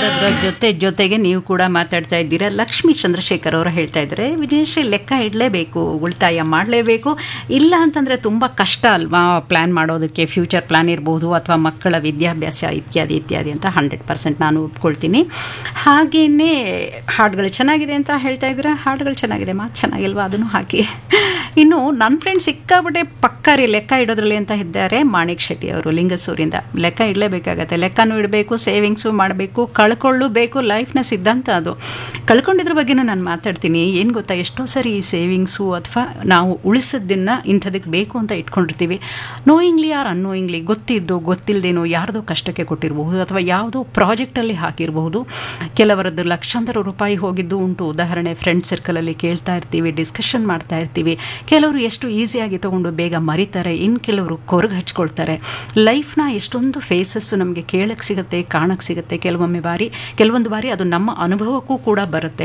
ಮಾತಾಡೋದ್ರ ಜೊತೆ ಜೊತೆಗೆ ನೀವು ಕೂಡ ಮಾತಾಡ್ತಾ ಇದ್ದೀರಾ ಲಕ್ಷ್ಮೀ ಚಂದ್ರಶೇಖರ್ ಅವರು ಹೇಳ್ತಾ ಇದ್ದಾರೆ ವಿಜಯಶ್ರೀ ಲೆಕ್ಕ ಇಡಲೇಬೇಕು ಉಳಿತಾಯ ಮಾಡಲೇಬೇಕು ಇಲ್ಲ ಅಂತಂದರೆ ತುಂಬ ಕಷ್ಟ ಅಲ್ವಾ ಪ್ಲ್ಯಾನ್ ಮಾಡೋದಕ್ಕೆ ಫ್ಯೂಚರ್ ಪ್ಲ್ಯಾನ್ ಇರ್ಬೋದು ಅಥವಾ ಮಕ್ಕಳ ವಿದ್ಯಾಭ್ಯಾಸ ಇತ್ಯಾದಿ ಇತ್ಯಾದಿ ಅಂತ ಹಂಡ್ರೆಡ್ ಪರ್ಸೆಂಟ್ ನಾನು ಒಪ್ಕೊಳ್ತೀನಿ ಹಾಗೆಯೇ ಹಾಡುಗಳು ಚೆನ್ನಾಗಿದೆ ಅಂತ ಹೇಳ್ತಾ ಇದ್ದೀರಾ ಹಾಡುಗಳು ಚೆನ್ನಾಗಿದೆ ಮಾತು ಚೆನ್ನಾಗಿಲ್ವಾ ಅದನ್ನು ಹಾಕಿ ಇನ್ನು ನನ್ನ ಫ್ರೆಂಡ್ ಸಿಕ್ಕಾಬಿಟ್ಟೆ ಪಕ್ಕಾರಿ ಲೆಕ್ಕ ಇಡೋದ್ರಲ್ಲಿ ಅಂತ ಇದ್ದಾರೆ ಮಾಣಿಕ್ ಶೆಟ್ಟಿ ಅವರು ಲಿಂಗಸೂರಿಂದ ಲೆಕ್ಕ ಇಡಲೇಬೇಕಾಗತ್ತೆ ಲೆಕ್ಕನೂ ಇಡಬೇಕು ಸೇವಿಂಗ್ಸು ಮಾಡಬೇಕು ಕಳ್ಕೊಳ್ಳಬೇಕು ಲೈಫ್ನ ಸಿದ್ಧಾಂತ ಅದು ಕಳ್ಕೊಂಡಿದ್ರ ಬಗ್ಗೆನೂ ನಾನು ಮಾತಾಡ್ತೀನಿ ಏನು ಗೊತ್ತಾ ಎಷ್ಟೋ ಸರಿ ಈ ಸೇವಿಂಗ್ಸು ಅಥವಾ ನಾವು ಉಳಿಸೋದನ್ನ ಇಂಥದಕ್ಕೆ ಬೇಕು ಅಂತ ಇಟ್ಕೊಂಡಿರ್ತೀವಿ ನೋಯಿಂಗ್ಲಿ ಆರ್ ಅನ್ನೋಯಿಂಗ್ಲಿ ಗೊತ್ತಿದ್ದು ಗೊತ್ತಿಲ್ಲದೇನೋ ಯಾರ್ದೋ ಕಷ್ಟಕ್ಕೆ ಕೊಟ್ಟಿರಬಹುದು ಅಥವಾ ಯಾವುದೋ ಪ್ರಾಜೆಕ್ಟಲ್ಲಿ ಹಾಕಿರಬಹುದು ಕೆಲವರದ್ದು ಲಕ್ಷಾಂತರ ರೂಪಾಯಿ ಹೋಗಿದ್ದು ಉಂಟು ಉದಾಹರಣೆ ಫ್ರೆಂಡ್ ಸರ್ಕಲಲ್ಲಿ ಕೇಳ್ತಾ ಇರ್ತೀವಿ ಡಿಸ್ಕಷನ್ ಮಾಡ್ತಾ ಇರ್ತೀವಿ ಕೆಲವರು ಎಷ್ಟು ಈಸಿಯಾಗಿ ತೊಗೊಂಡು ಬೇಗ ಮರಿತಾರೆ ಇನ್ನು ಕೆಲವರು ಕೊರಗು ಹಚ್ಕೊಳ್ತಾರೆ ಲೈಫ್ನ ಎಷ್ಟೊಂದು ಫೇಸಸ್ಸು ನಮಗೆ ಕೇಳಕ್ಕೆ ಸಿಗುತ್ತೆ ಕಾಣಕ್ಕೆ ಸಿಗುತ್ತೆ ಕೆಲವೊಮ್ಮೆ ಬಾರಿ ಕೆಲವೊಂದು ಬಾರಿ ಅದು ನಮ್ಮ ಅನುಭವಕ್ಕೂ ಕೂಡ ಬರುತ್ತೆ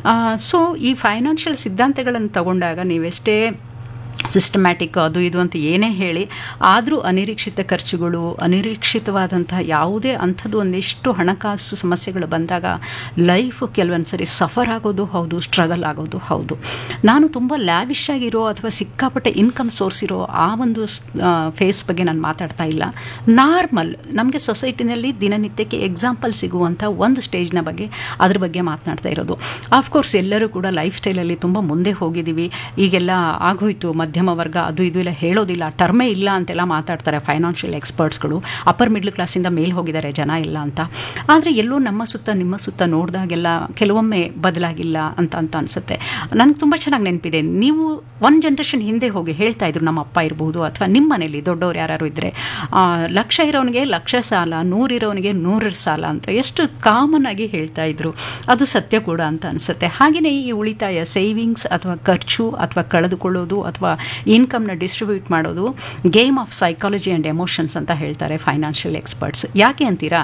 ಸೊ ಈ ಫೈನಾನ್ಷಿಯಲ್ ಸಿದ್ಧಾಂತಗಳನ್ನು ತಗೊಂಡಾಗ ನೀವೆಷ್ಟೇ ಸಿಸ್ಟಮ್ಯಾಟಿಕ್ ಅದು ಇದು ಅಂತ ಏನೇ ಹೇಳಿ ಆದರೂ ಅನಿರೀಕ್ಷಿತ ಖರ್ಚುಗಳು ಅನಿರೀಕ್ಷಿತವಾದಂತಹ ಯಾವುದೇ ಅಂಥದ್ದು ಒಂದಿಷ್ಟು ಹಣಕಾಸು ಸಮಸ್ಯೆಗಳು ಬಂದಾಗ ಲೈಫು ಕೆಲವೊಂದು ಸರಿ ಸಫರ್ ಆಗೋದು ಹೌದು ಸ್ಟ್ರಗಲ್ ಆಗೋದು ಹೌದು ನಾನು ತುಂಬ ಲ್ಯಾವಿಶ್ ಆಗಿರೋ ಅಥವಾ ಸಿಕ್ಕಾಪಟ್ಟೆ ಇನ್ಕಮ್ ಸೋರ್ಸ್ ಇರೋ ಆ ಒಂದು ಫೇಸ್ ಬಗ್ಗೆ ನಾನು ಮಾತಾಡ್ತಾ ಇಲ್ಲ ನಾರ್ಮಲ್ ನಮಗೆ ಸೊಸೈಟಿನಲ್ಲಿ ದಿನನಿತ್ಯಕ್ಕೆ ಎಕ್ಸಾಂಪಲ್ ಸಿಗುವಂಥ ಒಂದು ಸ್ಟೇಜ್ನ ಬಗ್ಗೆ ಅದ್ರ ಬಗ್ಗೆ ಮಾತನಾಡ್ತಾ ಇರೋದು ಆಫ್ಕೋರ್ಸ್ ಎಲ್ಲರೂ ಕೂಡ ಲೈಫ್ ಸ್ಟೈಲಲ್ಲಿ ತುಂಬ ಮುಂದೆ ಹೋಗಿದ್ದೀವಿ ಈಗೆಲ್ಲ ಆಗೋಯ್ತು ಮಧ್ಯಮ ವರ್ಗ ಅದು ಇದು ಎಲ್ಲ ಹೇಳೋದಿಲ್ಲ ಟರ್ಮೇ ಇಲ್ಲ ಅಂತೆಲ್ಲ ಮಾತಾಡ್ತಾರೆ ಫೈನಾನ್ಷಿಯಲ್ ಎಕ್ಸ್ಪರ್ಟ್ಸ್ಗಳು ಅಪ್ಪರ್ ಮಿಡ್ಲ್ ಕ್ಲಾಸಿಂದ ಮೇಲೆ ಹೋಗಿದ್ದಾರೆ ಜನ ಇಲ್ಲ ಅಂತ ಆದರೆ ಎಲ್ಲೋ ನಮ್ಮ ಸುತ್ತ ನಿಮ್ಮ ಸುತ್ತ ನೋಡಿದಾಗೆಲ್ಲ ಕೆಲವೊಮ್ಮೆ ಬದಲಾಗಿಲ್ಲ ಅಂತ ಅಂತ ಅನಿಸುತ್ತೆ ನನಗೆ ತುಂಬ ಚೆನ್ನಾಗಿ ನೆನಪಿದೆ ನೀವು ಒಂದು ಜನ್ರೇಷನ್ ಹಿಂದೆ ಹೋಗಿ ಹೇಳ್ತಾ ಇದ್ರು ನಮ್ಮ ಅಪ್ಪ ಇರ್ಬೋದು ಅಥವಾ ನಿಮ್ಮ ಮನೇಲಿ ದೊಡ್ಡವ್ರು ಯಾರು ಇದ್ದರೆ ಲಕ್ಷ ಇರೋನಿಗೆ ಲಕ್ಷ ಸಾಲ ನೂರಿರೋನಿಗೆ ನೂರರ ಸಾಲ ಅಂತ ಎಷ್ಟು ಕಾಮನ್ ಆಗಿ ಹೇಳ್ತಾ ಇದ್ರು ಅದು ಸತ್ಯ ಕೂಡ ಅಂತ ಅನಿಸುತ್ತೆ ಹಾಗೆಯೇ ಈ ಉಳಿತಾಯ ಸೇವಿಂಗ್ಸ್ ಅಥವಾ ಖರ್ಚು ಅಥವಾ ಕಳೆದುಕೊಳ್ಳೋದು ಅಥವಾ ಇನ್ಕಮ್ನ ಡಿಸ್ಟ್ರಿಬ್ಯೂಟ್ ಮಾಡೋದು game of psychology and emotions ಅಂತ ಹೇಳ್ತಾರೆ ಫೈನಾನ್ಷಿಯಲ್ ಎಕ್ಸ್ಪರ್ಟ್ಸ್ ಯಾಕೆ ಅಂತೀರಾ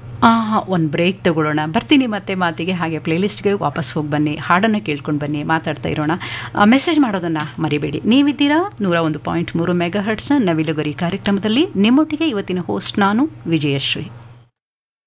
ಒಂದು ಬ್ರೇಕ್ ತಗೊಳ್ಳೋಣ ಬರ್ತೀನಿ ಮತ್ತೆ ಮಾತಿಗೆ ಹಾಗೆ ಪ್ಲೇಲಿಸ್ಟ್ಗೆ ವಾಪಸ್ ಹೋಗಿ ಬನ್ನಿ ಹಾಡನ್ನು ಕೇಳ್ಕೊಂಡು ಬನ್ನಿ ಮಾತಾಡ್ತಾ ಇರೋಣ ಮೆಸೇಜ್ ಮಾಡೋದನ್ನು ಮರಿಬೇಡಿ ನೀವಿದ್ದೀರಾ ನೂರ ಒಂದು ಪಾಯಿಂಟ್ ಮೂರು ಮೆಗಾ ಹರ್ಟ್ಸ್ನ ನವಿಲುಗರಿ ಕಾರ್ಯಕ್ರಮದಲ್ಲಿ ನಿಮ್ಮೊಟ್ಟಿಗೆ ಇವತ್ತಿನ ಹೋಸ್ಟ್ ನಾನು ವಿಜಯಶ್ರೀ